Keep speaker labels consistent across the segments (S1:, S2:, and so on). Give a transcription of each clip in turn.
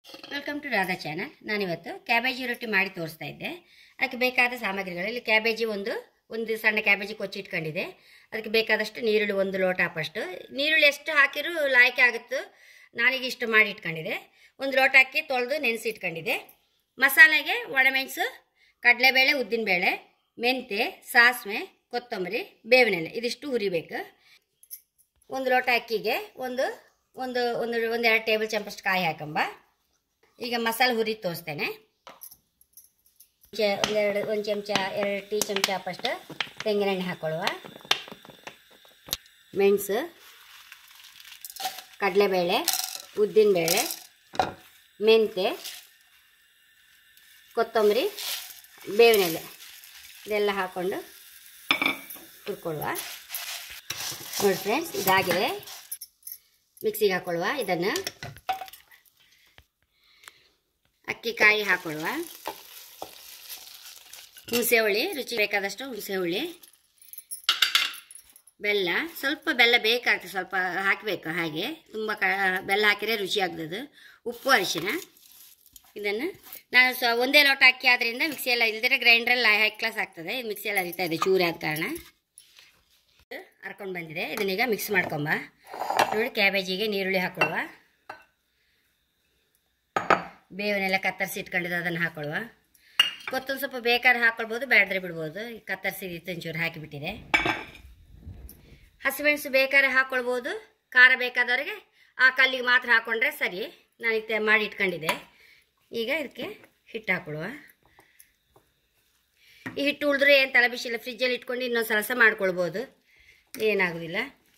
S1: welcome to Radha channel ನಾನಿವತ್ತು cabbage ರೊಟ್ಟಿ ಮಾಡಿ ತೋರಿಸ್ತಾ ಇದ್ದೆ ಅದಕ್ಕೆ ಬೇಕಾದ ಸಾಮಗ್ರಿಗಳು ಇಲ್ಲಿ ಕ್ಯಾಬೇಜಿ ಒಂದು ಒಂದು ಸಣ್ಣ ಕ್ಯಾಬೇಜಿ ಕೊಚ್ಚಿಟ್ಕೊಂಡಿದೆ ಅದಕ್ಕೆ ಬೇಕಾದಷ್ಟು ನೀರುಳ್ಳಿ ಒಂದು ಲೋಟ ಹಾಪಷ್ಟು ನೀರುಳ್ಳಿ ಎಷ್ಟು ಹಾಕಿರೂ ಲಾಯ್ಕೆ ಆಗುತ್ತೋ ನಾನೀಗ ಇಷ್ಟು ಮಾಡಿ ಇಟ್ಕೊಂಡಿದೆ ಒಂದು ಲೋಟ ಅಕ್ಕಿ ತೊಳೆದು ನೆನೆಸಿ ಇಟ್ಕೊಂಡಿದೆ ಮಸಾಲೆಗೆ ಒಣಮೆಣಸು ಕಡಲೆಬೇಳೆ ಉದ್ದಿನಬೇಳೆ ಮೆಂತೆ ಸಾಸಿವೆ ಕೊತ್ತಂಬರಿ ಬೇವಿನೆಲೆ ಇದಿಷ್ಟು ಹುರಿಬೇಕು ಒಂದು ಲೋಟ ಅಕ್ಕಿಗೆ ಒಂದು ಒಂದು ಒಂದು ಒಂದೆರಡು ಟೇಬಲ್ ಚಮಚಷ್ಟು ಕಾಯಿ ಹಾಕಂಬ ಈಗ ಮಸಾಲೆ ಹುರಿ ತೋರಿಸ್ತೇನೆ ಚ- ಒಂದೆರಡು ಒಂದು ಚಮಚ ಎರಡು ಟೀ ಚಮಚ ಫಸ್ಟ್ ತೆಂಗಿನೆಣ್ಣೆ ಹಾಕೊಳ್ಳುವ ಮೆಣಸು ಕಡಲೆಬೇಳೆ ಉದ್ದಿನಬೇಳೆ ಮೆಂತೆ ಕೊತ್ತಂಬರಿ ಬೇವಿನೆಲೆ ಇದೆಲ್ಲ ಹಾಕ್ಕೊಂಡು ಹುರ್ಕೊಳ್ಳುವ ನೋಡಿ ಫ್ರೆಂಡ್ಸ್ ಇದಾಗಿದೆ ಮಿಕ್ಸಿಗೆ ಹಾಕೊಳ್ಳುವ ಇದನ್ನು ಅಕ್ಕಿ ಕಾಯಿ ಹಾಕೊಳ್ಳುವ ಹುಣಸೆ ಹುಳಿ ರುಚಿ ಬೇಕಾದಷ್ಟು ಹುಣಸೆ ಹುಳಿ ಬೆಲ್ಲ ಸ್ವಲ್ಪ ಬೆಲ್ಲ ಬೇಕಾಗ್ತದೆ ಸ್ವಲ್ಪ ಹಾಕಬೇಕು ಹಾಗೆ ತುಂಬ ಕ ಬೆಲ್ಲ ಹಾಕಿದ್ರೆ ರುಚಿ ಆಗ್ತದೆ ಉಪ್ಪು ಅರಿಶಿನ ಇದನ್ನು ನಾನು ಸ ಒಂದೇ ಲೋಟ ಅಕ್ಕಿ ಆದ್ದರಿಂದ ಮಿಕ್ಸಿಯೆಲ್ಲ ಇಲ್ದಿದ್ರೆ ಗ್ರೈಂಡ್ರಲ್ಲಿ ಹೈ ಕ್ಲಾಸ್ ಆಗ್ತದೆ ಇದು ಮಿಕ್ಸಿಯಲ್ಲಿ ಅರಿತಾ ಇದೆ ಚೂರಿ ಆದ ಕಾರಣ ಹರ್ಕೊಂಡು ಬಂದಿದೆ ಇದನ್ನೀಗ ಮಿಕ್ಸ್ ಮಾಡ್ಕೊಂಬ ನೋಡಿ ಕ್ಯಾಬೇಜಿಗೆ ನೀರುಳ್ಳಿ ಹಾಕೊಳ್ಳುವ ಬೇವನ್ನೆಲ್ಲ ಕತ್ತರಿಸಿ ಇಟ್ಕೊಂಡಿದ್ದು ಅದನ್ನು ಹಾಕೊಳ್ಳುವ ಕೊತ್ತೊಂದು ಸ್ವಲ್ಪ ಬೇಕಾದ್ರೆ ಹಾಕೊಳ್ಬೋದು ಬೇಡದ್ರೆ ಬಿಡ್ಬೋದು ಈಗ ಕತ್ತರಿಸಿ ಒಂಚೂರು ಹಾಕಿಬಿಟ್ಟಿದೆ ಹಸಿಮೆಣಸು ಬೇಕಾದ್ರೆ ಹಾಕ್ಕೊಳ್ಬೋದು ಖಾರ ಬೇಕಾದವರಿಗೆ ಆ ಕಲ್ಲಿಗೆ ಮಾತ್ರ ಹಾಕ್ಕೊಂಡ್ರೆ ಸರಿ ನಾನೀಗ ಮಾಡಿ ಇಟ್ಕೊಂಡಿದ್ದೆ ಈಗ ಇದಕ್ಕೆ ಹಿಟ್ಟು ಹಾಕೊಳ್ಳುವ ಈ ಹಿಟ್ಟು ಉಳಿದ್ರೆ ಏನು ತಲೆ ಬಿಸಿಲ್ಲ ಫ್ರಿಜ್ಜಲ್ಲಿ ಇಟ್ಕೊಂಡು ಇನ್ನೊಂದು ಸಲಸ ಮಾಡ್ಕೊಳ್ಬೋದು ಏನಾಗೋದಿಲ್ಲ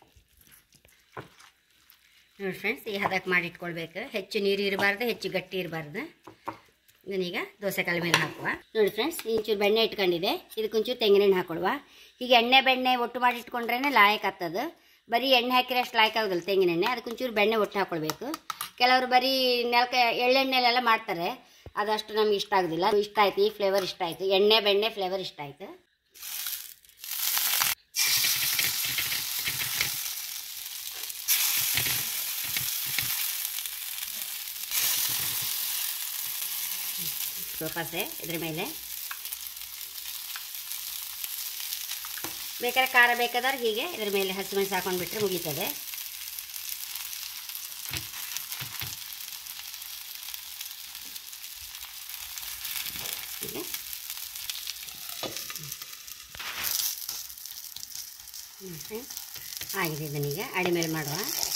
S1: ನೋಡಿ ಫ್ರೆಂಡ್ಸ್ ಈ ಹದಕ್ಕೆ ಮಾಡಿ ಇಟ್ಕೊಳ್ಬೇಕು ಹೆಚ್ಚು ನೀರು ಇರಬಾರ್ದು ಹೆಚ್ಚು ಗಟ್ಟಿ ಇರಬಾರ್ದು ಇದನ್ನೀಗ ದೋಸೆ ಕಲ್ ಮೇಲೆ ಹಾಕುವ ನೋಡಿ ಫ್ರೆಂಡ್ಸ್ ಇಂಚೂರು ಬೆಣ್ಣೆ ಇಟ್ಕೊಂಡಿದೆ ಇದಕ್ಕೊಂಚೂರು ತೆಂಗಿನೆಣ್ಣೆ ಹಾಕೊಳುವ ಹೀಗೆ ಎಣ್ಣೆ ಬೆಣ್ಣೆ ಒಟ್ಟು ಮಾಡಿ ಇಟ್ಕೊಂಡ್ರೆ ಲಾಯಕ್ ಆಗ್ತದೆ ಬರೀ ಎಣ್ಣೆ ಹಾಕಿದ್ರೆ ಅಷ್ಟು ಲಾಯಕ್ ಆಗೋದಿಲ್ಲ ತೆಂಗಿನೆಣ್ಣೆ ಅದಕ್ಕೊಂಚೂರು ಬೆಣ್ಣೆ ಒಟ್ಟು ಹಾಕೊಳ್ಬೇಕು ಕೆಲವರು ಬರೀ ನೆಲಕ ಎಳ್ಳೆಣ್ಣೆಲೆಲ್ಲ ಮಾಡ್ತಾರೆ ಅದಷ್ಟು ನಮ್ಗೆ ಇಷ್ಟ ಆಗೋದಿಲ್ಲ ಇಷ್ಟ ಆಯ್ತು ಈ ಫ್ಲೇವರ್ ಇಷ್ಟ ಆಯಿತು ಎಣ್ಣೆ ಬೆಣ್ಣೆ ಫ್ಲೇವರ್ ಇಷ್ಟ ಆಯಿತು ಸೋಪಾಸೆ ಇದ್ರ ಮೇಲೆ ಬೇಕಾದ್ರೆ ಖಾರ ಬೇಕಾದ್ರೆ ಹೀಗೆ ಇದ್ರ ಮೇಲೆ ಹಸಿಮೆಣಸು ಹಾಕೊಂಡ್ಬಿಟ್ರೆ ಮುಗೀತದೆ ಹೀಗೆ ಮತ್ತೆ ಆಗಿದೆ ಇದನ್ನೀಗ ಅಡಿ ಮೇಲೆ ಮಾಡುವ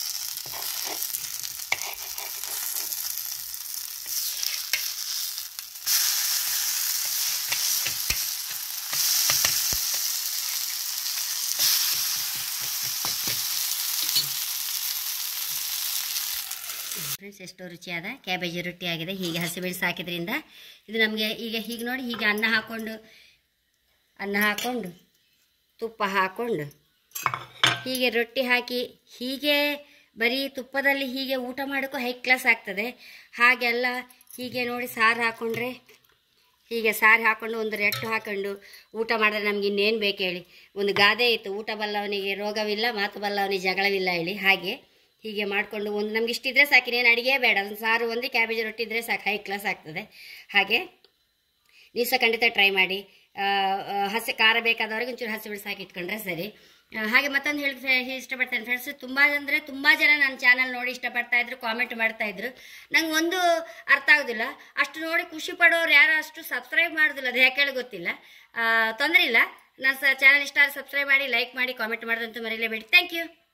S1: ಫ್ರೆಂಡ್ಸ್ ಎಷ್ಟೋ ರುಚಿಯಾದ ಕ್ಯಾಬೇಜಿ ರೊಟ್ಟಿ ಆಗಿದೆ ಹೀಗೆ ಹಸಿಮೆಣಸು ಹಾಕಿದ್ರಿಂದ ಇದು ನಮಗೆ ಈಗ ಹೀಗೆ ನೋಡಿ ಹೀಗೆ ಅನ್ನ ಹಾಕ್ಕೊಂಡು ಅನ್ನ ಹಾಕ್ಕೊಂಡು ತುಪ್ಪ ಹಾಕ್ಕೊಂಡು ಹೀಗೆ ರೊಟ್ಟಿ ಹಾಕಿ ಹೀಗೆ ಬರೀ ತುಪ್ಪದಲ್ಲಿ ಹೀಗೆ ಊಟ ಮಾಡೋಕ್ಕೂ ಹೈ ಕ್ಲಾಸ್ ಆಗ್ತದೆ ಹಾಗೆಲ್ಲ ಹೀಗೆ ನೋಡಿ ಸಾರು ಹಾಕ್ಕೊಂಡ್ರೆ ಹೀಗೆ ಸಾರು ಹಾಕ್ಕೊಂಡು ಒಂದು ರೆಟ್ಟು ಹಾಕೊಂಡು ಊಟ ಮಾಡಿದ್ರೆ ನಮ್ಗೆ ಇನ್ನೇನು ಬೇಕು ಹೇಳಿ ಒಂದು ಗಾದೆ ಇತ್ತು ಊಟ ಬಲ್ಲವನಿಗೆ ರೋಗವಿಲ್ಲ ಮಾತು ಬಲ್ಲವನಿಗೆ ಜಗಳವಿಲ್ಲ ಹೇಳಿ ಹಾಗೆ ಹೀಗೆ ಮಾಡಿಕೊಂಡು ಒಂದು ನಮ್ಗೆ ಇಷ್ಟಿದ್ರೆ ಸಾಕು ಇನ್ನೇನು ಅಡುಗೆ ಬೇಡ ಒಂದು ಸಾರು ಒಂದು ಕ್ಯಾಬೇಜ್ ರೊಟ್ಟಿ ಇದ್ದರೆ ಸಾಕು ಹೈ ಕ್ಲಾಸ್ ಆಗ್ತದೆ ಹಾಗೆ ನೀವು ಸಹ ಖಂಡಿತ ಟ್ರೈ ಮಾಡಿ ಆ, ಆ, ಹಸಿ ಖಾರ ಬೇಕಾದವ್ರಿಗೆ ಒಂಚೂರು ಹಸಿ ಬಿಡಿಸಿ ಹಾಕಿ ಇಟ್ಕೊಂಡ್ರೆ ಸರಿ ಆ, ಹಾಗೆ ಮತ್ತೊಂದು ಹೇಳಿ ಇಷ್ಟಪಡ್ತೇನೆ ಫ್ರೆಂಡ್ಸ್ ತುಂಬ ಅಂದರೆ ತುಂಬ ಜನ ನನ್ನ ಚಾನಲ್ ನೋಡಿ ಇಷ್ಟಪಡ್ತಾ ಇದ್ರು ಕಾಮೆಂಟ್ ಮಾಡ್ತಾ ಇದ್ರು ನಂಗೆ ಒಂದು ಅರ್ಥ ಆಗೋದಿಲ್ಲ ಅಷ್ಟು ನೋಡಿ ಖುಷಿ ಪಡೋರು ಯಾರು ಅಷ್ಟು ಸಬ್ಸ್ಕ್ರೈಬ್ ಮಾಡೋದಿಲ್ಲ ಅದು ಯಾಕೆ ಹೇಳಿ ಗೊತ್ತಿಲ್ಲ ತೊಂದರೆ ಇಲ್ಲ ನನ್ನ ಚಾನಲ್ ಇಷ್ಟ ಸಬ್ಸ್ಕ್ರೈಬ್ ಮಾಡಿ ಲೈಕ್ ಮಾಡಿ ಕಾಮೆಂಟ್ ಮಾಡೋದಂತೂ ಮರೀಲೇಬೇಡಿ ಥ್ಯಾಂಕ್ ಯು